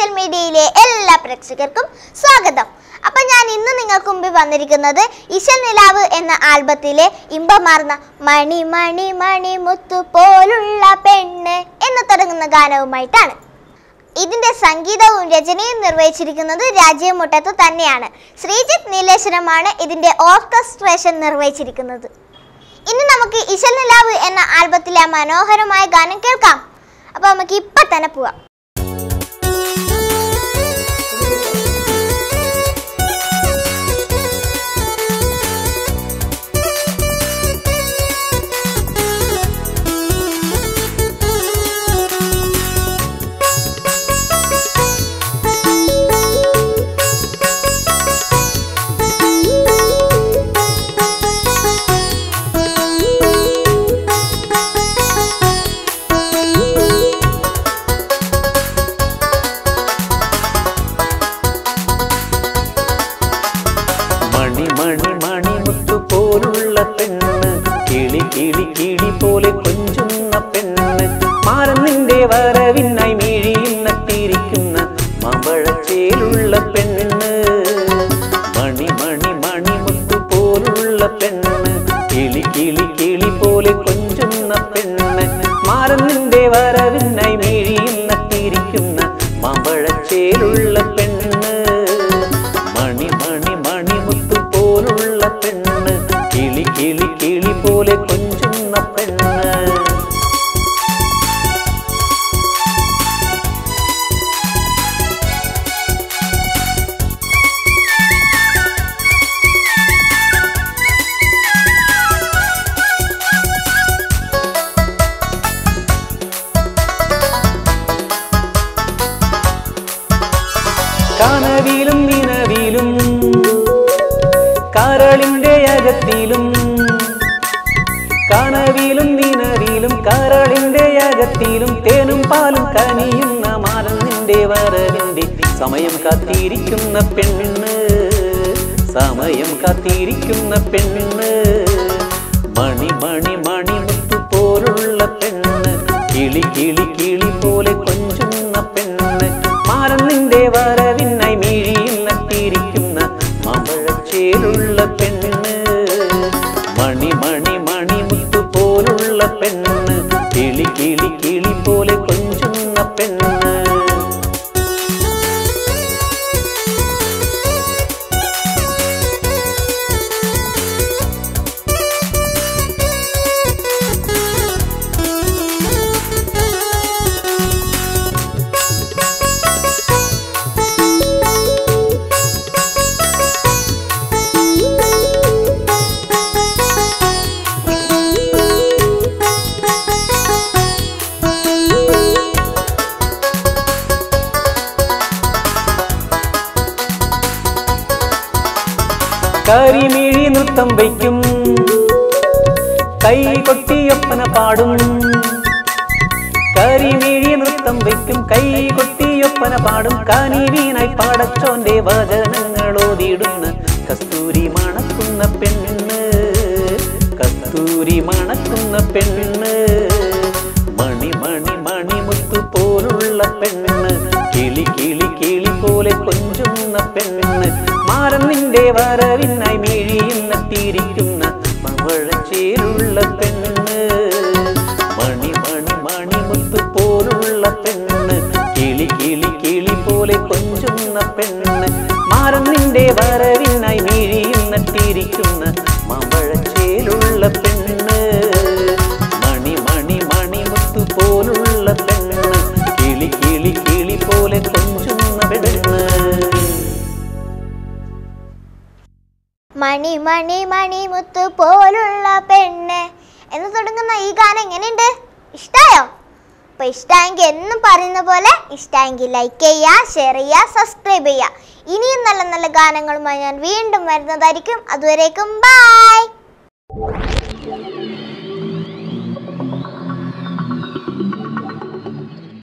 social മീഡിയയിലെ എല്ലാ പ്രേക്ഷകർക്കും സ്വാഗതം അപ്പൊ ഞാൻ ഇന്ന് നിങ്ങൾക്ക് മുമ്പിൽ വന്നിരിക്കുന്നത് ഇശൽ നിലാവ് എന്ന ആൽബത്തിലെ ഇമ്പമാർന്ന മണി മണി മണി മുത്തു പോലുള്ള പെണ്ണ് എന്ന് തുടങ്ങുന്ന ഗാനവുമായിട്ടാണ് ഇതിന്റെ സംഗീതവും രചനയും നിർവഹിച്ചിരിക്കുന്നത് രാജീവ് മുട്ടത്ത് തന്നെയാണ് ശ്രീജിത്ത് നീലേശ്വരമാണ് ഇതിന്റെ ഓർക്കസ്ട്രേഷൻ നിർവഹിച്ചിരിക്കുന്നത് ഇനി നമുക്ക് ഇശൽ നിലാവ് എന്ന ആൽബത്തിലെ ആ മനോഹരമായ ഗാനം കേൾക്കാം അപ്പൊ നമുക്ക് ഇപ്പൊ തന്നെ പോവാം മണി മണി മണി മുത്തു പോലുള്ള പെണ്ണ് കിളി കിളി കിളി പോലെ കൊഞ്ചുന്ന പെണ്ണ് മാറന്നിന്റെ വരവിനായി മിഴിയുന്നത്തിരിക്കുന്ന മമ്പഴച്ചേലുള്ള പെണ്ണ് മണി മണി മണി മുത്തു പോലുള്ള പെണ്ണ് കിളി കിളി കിളി പോലെ കൊഞ്ചുന്ന പെണ്ണ് മാറന്നിന്റെ വരവിനായി മിഴിയുന്നത്തിരിക്കുന്ന മമ്പഴച്ചേലുള്ള പെണ്ണ് മണി മണി മണി മുത്തു പോലുള്ള പെണ്ണ് കിളി കിളി കിളി പോലെ കൊഞ്ചുന്ന പെണ്ണ് കനവിലും നിലവിലും കരളിന്റെ അകത്തിലും കനവിലും നിലവിലും കരളിന്റെ അകത്തിലും തേനും പാലും കനിയുന്ന മാലന്നിന്റെ വരവിന്റെ സമയം കാത്തിരിക്കുന്ന പെണ്ണ് സമയം കാത്തിരിക്കുന്ന പെണ്ണ് മണി മണി മണി മുത്തു പോലുള്ള പെണ്ണ് കിളി കിളി കിളി പോലെ കൊഞ്ചുന്ന പെണ്ണ് മാറന്നിന്റെ വരവിനായി മിഴിയുന്നത്തിരിക്കുന്ന മമഴച്ചേലുള്ള പെണ്ണ് മണി മണി മണി മുത്തു പോലുള്ള പെണ്ണ് കിളി കിളി കിളി പോലെ കൊഞ്ചുന്ന പെണ്ണ് കരിമിഴി നൃത്തം വയ്ക്കും കൈ കൊട്ടിയൊപ്പന പാടും കരിമിഴി നൃത്തം വയ്ക്കും കൈ കൊട്ടിയൊപ്പന പാടും കാനിവീനായി പാടച്ചോന്റെ വചനങ്ങൾ ഓതിടുന്ന കസ്തൂരി മണക്കുന്ന പെണ്ണ് കസ്തൂരി മണക്കുന്ന പെണ്ണ് മണി മണി മണി മുത്തു പോലുള്ള പെണ്ണ് കിളി കിളി കിളി പോലെ കൊഞ്ചുന്ന പെണ്ണ് മാറന്നിന്റെ വരവിനായി മിഴിയുന്നത്തിരിക്കുന്ന മവഴച്ചേലുള്ള പെണ്ണ് മണി മണി മണി മുത്തു പോലുള്ള പെണ്ണ് കിളി കിളി കിളി പോലെ കൊഞ്ചുന്ന പെണ്ണ് മാറന്നിന്റെ വരവിനായി മിഴിയുന്നത്തിരിക്കുന്ന മവഴച്ചേലുള്ള പെണ്ണ് മണി മണി മണി മുത്തു പോലുള്ള പെണ്ണ് കിളി കിളി കിളി പോലെ കൊഞ്ചുന്ന പെണ്ണ് മണി മണി മണി മുത്തു പോലുള്ള പെണ്ണ് എന്ന് തുടങ്ങുന്ന ഈ ഗാനം എങ്ങനെയുണ്ട് ഇഷ്ടായോ അപ്പൊ ഇഷ്ടമായെങ്കിൽ എന്നും പറയുന്ന പോലെ ഇഷ്ടമായെങ്കിൽ ലൈക്ക് ചെയ്യുക ഷെയർ ചെയ്യുക സബ്സ്ക്രൈബ് ചെയ്യുക ഇനിയും നല്ല നല്ല ഗാനങ്ങളുമായി ഞാൻ വീണ്ടും വരുന്നതായിരിക്കും അതുവരേക്കും ബൈ